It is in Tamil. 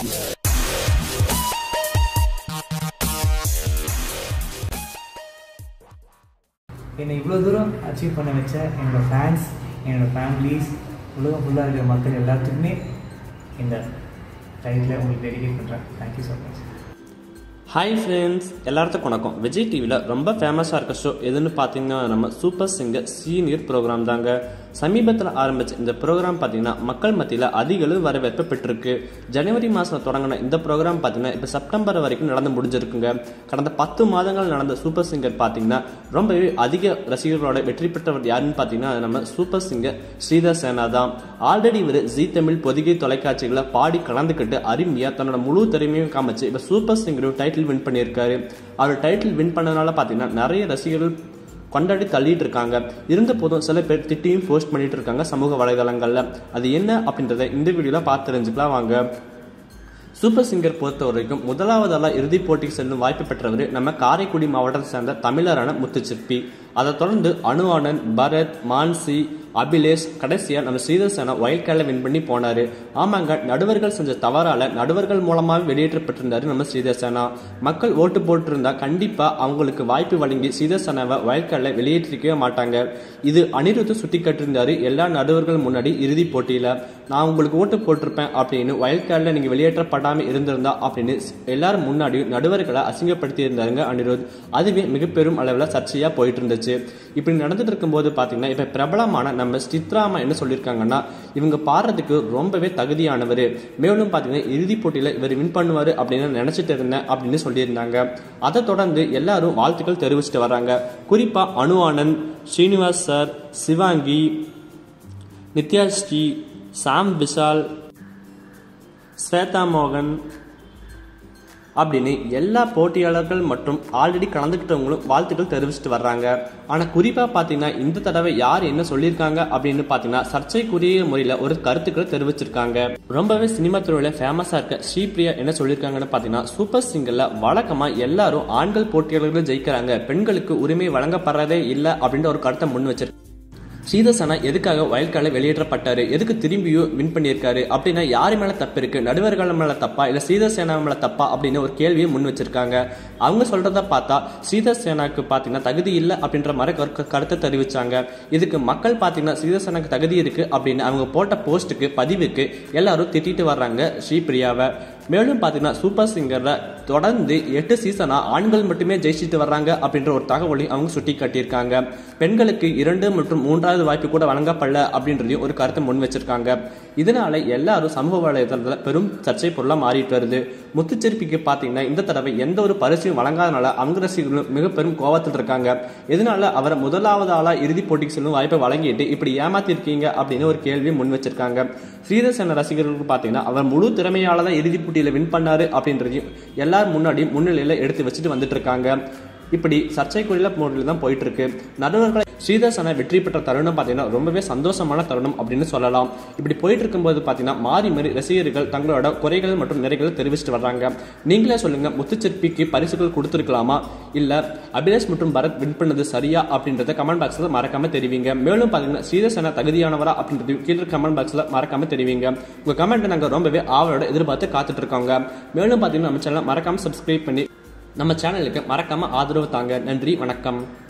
என்னை இவ்வளோ தூரம் அச்சீவ் பண்ண வச்ச என்னோட ஃபேன்ஸ் என்னோட ஃபேமிலிஸ் உலகம் ஃபுல்லாக இருக்கிற மக்கள் எல்லாத்துக்குமே இந்த டைட்டில் உங்களுக்கு டெடிகேட் பண்ணுறேன் thank you so much hi friends எல்லாத்துக்கும் வணக்கம் விஜய் டிவியில் ரொம்ப ஃபேமஸாக இருக்க ஷோ எதுன்னு பார்த்தீங்கன்னா நம்ம சூப்பர் சிங்கர் சீனியர் ப்ரோக்ராம் தாங்க சமீபத்தில் ஆரம்பிச்ச இந்த ப்ரோக்ராம் பார்த்தீங்கன்னா மக்கள் மத்தியில் அதிக அளவு வரவேற்பு பெற்றிருக்கு ஜனவரி மாதம் தொடங்கின இந்த ப்ரோக்ராம் பார்த்தீங்கன்னா இப்போ செப்டம்பர் வரைக்கும் நடந்து முடிஞ்சிருக்குங்க கடந்த பத்து மாதங்கள் நடந்த சூப்பர் சிங்கர் பார்த்தீங்கன்னா ரொம்பவே அதிக ரசிகர்களோட வெற்றி பெற்றவர் யாருன்னு பார்த்தீங்கன்னா அது நம்ம சூப்பர் சிங்கர் ஸ்ரீதர் சேனா தான் ஆல்ரெடி இவர் ஜி தமிழ் பொதிகை தொலைக்காட்சிகளை பாடி கலந்துக்கிட்டு அருமையாக தன்னோட முழு திறமையும் காமிச்சு இப்போ சூப்பர் சிங்கரும் டைட்டில் வின் பண்ணியிருக்காரு அவர் டைட்டில் வின் பண்ணனால பார்த்தீங்கன்னா நிறைய ரசிகர்கள் கொண்டாடி தள்ளிட்டு இருக்காங்க இருந்த போதும் சில பேர் திட்டியும் போஸ்ட் பண்ணிட்டு இருக்காங்க சமூக வலைதளங்கள்ல அது என்ன அப்படின்றத இந்த வீடியோல பார்த்து தெரிஞ்சுக்கலாம் வாங்க சூப்பர் சிங்கர் பொறுத்த வரைக்கும் முதலாவதால இறுதிப் போட்டிக்கு செல்லும் வாய்ப்பு பெற்றவர் நம்ம காரைக்குடி மாவட்டத்தை சேர்ந்த தமிழரான முத்துச்சிற்பி அதை தொடர்ந்து அனு ஆனந்த் பரத் மான்சி அபிலேஷ் கடைசியா நம்ம ஸ்ரீதர் சேனா ஒயில்ட் கார்டில் வின் பண்ணி போனாரு ஆமாங்க நடுவர்கள் செஞ்ச தவறால நடுவர்கள் மூலமாக வெளியேற்றப்பட்டிருந்தாரு நம்ம ஸ்ரீதர் சேனா மக்கள் ஓட்டு போட்டிருந்தா கண்டிப்பா அவங்களுக்கு வாய்ப்பு வழங்கி ஸ்ரீதர் சேனாவை ஒயில்ட் கார்டில் வெளியேற்றிருக்கவே மாட்டாங்க இது அனிருத்து சுட்டி காட்டியிருந்தாரு எல்லா நடுவர்கள் முன்னாடி இறுதிப் போட்டியில நான் உங்களுக்கு ஓட்டு போட்டிருப்பேன் அப்படின்னு ஒயில்ட் கார்டில் நீங்க வெளியேற்றப்படாம இருந்திருந்தா அப்படின்னு எல்லாரும் முன்னாடியும் நடுவர்களை அசிங்கப்படுத்தி இருந்தாருங்க அனிருத் அதுவே மிக பெரும் அளவில் சர்ச்சையா போயிட்டு இருந்துச்சு இப்படி நடந்துட்டு இருக்கும்போது பாத்தீங்கன்னா இப்ப பிரபலமான நம்ம சித்ராமா என்ன சொல்லியிருக்காங்கன்னா இவங்க பாடுறதுக்கு ரொம்பவே தகுதியானவர் மேலும் பாத்தீங்கன்னா இறுதிப் போட்டியில இவர் வின் பண்ணுவாரு அப்படின்னு நினைச்சிட்டு இருந்தேன் அப்படின்னு சொல்லியிருந்தாங்க அதை தொடர்ந்து எல்லாரும் வாழ்த்துக்கள் தெரிவிச்சிட்டு வர்றாங்க குறிப்பா அனு ஆனந்த் ஸ்ரீனிவாஸ் சார் சிவாங்கி நித்யாஸ்ரீ சாம் விஷால் ஸ்வேதா மோகன் அப்படின்னு எல்லா போட்டியாளர்கள் மற்றும் ஆல்ரெடி கலந்துக்கிட்டவங்களும் வாழ்த்துக்கள் தெரிவிச்சிட்டு வர்றாங்க ஆனால் குறிப்பாக பார்த்தீங்கன்னா இந்த தடவை யார் என்ன சொல்லியிருக்காங்க அப்படின்னு பார்த்தீங்கன்னா சர்ச்சைக்குரிய முறையில் ஒரு கருத்துக்களை தெரிவிச்சிருக்காங்க ரொம்பவே சினிமா துறையில் ஃபேமஸாக இருக்க ஸ்ரீபிரியா என்ன சொல்லியிருக்காங்கன்னு பார்த்தீங்கன்னா சூப்பர் சிங்கரில் வழக்கமாக எல்லாரும் ஆண்கள் போட்டியாளர்கள் ஜெயிக்கிறாங்க பெண்களுக்கு உரிமை வழங்கப்படுறதே இல்லை அப்படின்ற ஒரு கருத்தை முன் வச்சிருக்காங்க ஸ்ரீதசனா எதுக்காக வயல் கார்டில் வெளியேற்றப்பட்டாரு எதுக்கு திரும்பியும் வின் பண்ணியிருக்காரு அப்படின்னா யார் மேல தப்பு இருக்கு நடுவர்கள் மேல தப்பா இல்ல ஸ்ரீதசேனா மேல தப்பா அப்படின்னு ஒரு கேள்வியை முன் வச்சிருக்காங்க அவங்க சொல்றத பார்த்தா ஸ்ரீதசேனாக்கு பாத்தீங்கன்னா தகுதி இல்லை அப்படின்ற மாதிரி கரு- கருத்தை தெரிவிச்சாங்க இதுக்கு மக்கள் பாத்தீங்கன்னா ஸ்ரீதசேனாக்கு தகுதி இருக்கு அப்படின்னு அவங்க போட்ட போஸ்ட்டுக்கு பதிவுக்கு எல்லாரும் திட்டிட்டு வர்றாங்க ஸ்ரீபிரியாவை மேலும் பார்த்தீங்கன்னா சூப்பர் சிங்கர்ல தொடர்ந்து எட்டு சீசனா ஆண்கள் மட்டுமே ஜெயிச்சிட்டு வர்றாங்க அப்படின்ற ஒரு தகவலையும் அவங்க சுட்டி காட்டியிருக்காங்க பெண்களுக்கு இரண்டு மற்றும் மூன்றாவது வாய்ப்பு கூட வழங்கப்படல அப்படின்றதையும் ஒரு கருத்தை முன் வச்சிருக்காங்க இதனால எல்லாரும் சமூக வலைதளத்தில் பெரும் சர்ச்சை பொருளாக மாறிட்டு வருது முத்துச்சிற்பிக்கு பார்த்தீங்கன்னா இந்த தடவை எந்த ஒரு பரிசையும் வழங்காதனால அவங்க ரசிகர்களும் மிக பெரும் கோவத்தில் இருக்காங்க இதனால அவரை முதலாவது ஆளா இறுதிப் போட்டிக்கு செல்லும் வாய்ப்பை வழங்கிட்டு இப்படி ஏமாத்திருக்கீங்க அப்படின்னு ஒரு கேள்வி முன் வச்சிருக்காங்க ஸ்ரீதர்சன ரசிகர்களுக்கு பார்த்தீங்கன்னா அவர் முழு திறமையால தான் இறுதிப் போட்டியில வின் பண்ணாரு அப்படின்றதையும் எல்லாரும் முன்னாடி முன்னிலையில எடுத்து வச்சுட்டு வந்துட்டு இருக்காங்க இப்படி சர்ச்சைக்குரிய முறையில் தான் போயிட்டு இருக்கு நடுவர்களை ஸ்ரீதர்சனை வெற்றி பெற்ற தருணம் பார்த்தீங்கன்னா ரொம்பவே சந்தோஷமான தருணம் அப்படின்னு சொல்லலாம் இப்படி போயிட்டு இருக்கும்போது பார்த்தீங்கன்னா மாறி மாறி ரசிகர்கள் தங்களோட குறைகள் மற்றும் நிறைகளை தெரிவிச்சிட்டு வர்றாங்க நீங்களே சொல்லுங்க முத்துச்சிற்பிக்கு பரிசுகள் கொடுத்துருக்கலாமா இல்ல அபிலாஷ் மற்றும் பரத் வின் பண்ணது சரியா அப்படின்றத கமெண்ட் பாக்ஸ்ல மறக்காம தெரிவிங்க மேலும் பார்த்தீங்கன்னா ஸ்ரீதர்சனா தகுதியானவரா அப்படின்றது கீழே கமெண்ட் பாக்ஸ்ல மறக்காம தெரிவிங்க உங்க கமெண்ட் நாங்க ரொம்பவே ஆவலோட எதிர்பார்த்து காத்துட்டு இருக்கோங்க மேலும் பார்த்தீங்கன்னா நம்ம சேனல் மறக்காம சப்ஸ்கிரைப் பண்ணி நம்ம சேனலுக்கு மறக்காம ஆதரவு தாங்க நன்றி வணக்கம்